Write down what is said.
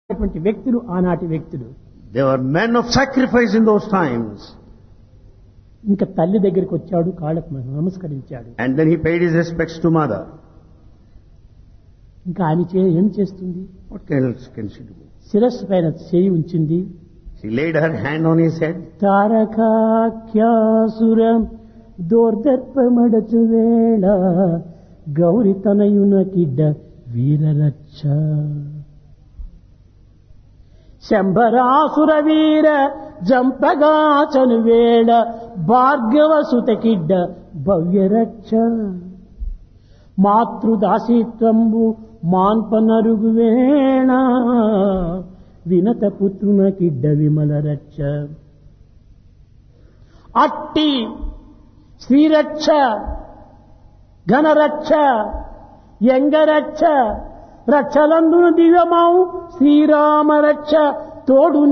అటువంటి వ్యక్తులు ఆనాటి వ్యక్తులు They were men of sacrifice in those times. ఇంకా తల్లి దగ్గరికి వచ్చాడు కాళ్ళకు నమస్కరించాడు And then he paid his respects to mother. ఇంకా ఆమె చే ఏం చేస్తుంది What else can she do? శిరస్సు పైన చేయి ఉంచింది She laid her hand on his head. తారకాఖ్యాసుర దోర్దర్పమడచు వేళ గౌరి తనయున కిడ్డ వీరరచ్చ శంభరాసుర వీర జంపగాచను వేళ భార్గవ సుత కిడ్డ భవ్యరక్ష మాతృదాసీత్వంబు మాన్పనరుగు వేణ వినత పుత్రున కిడ్డ విమల రక్ష అట్టి శ్రీరక్ష ఘనరక్ష ఎంగరక్ష రక్షలందున దివ్యమావు శ్రీరామ రక్ష తోడు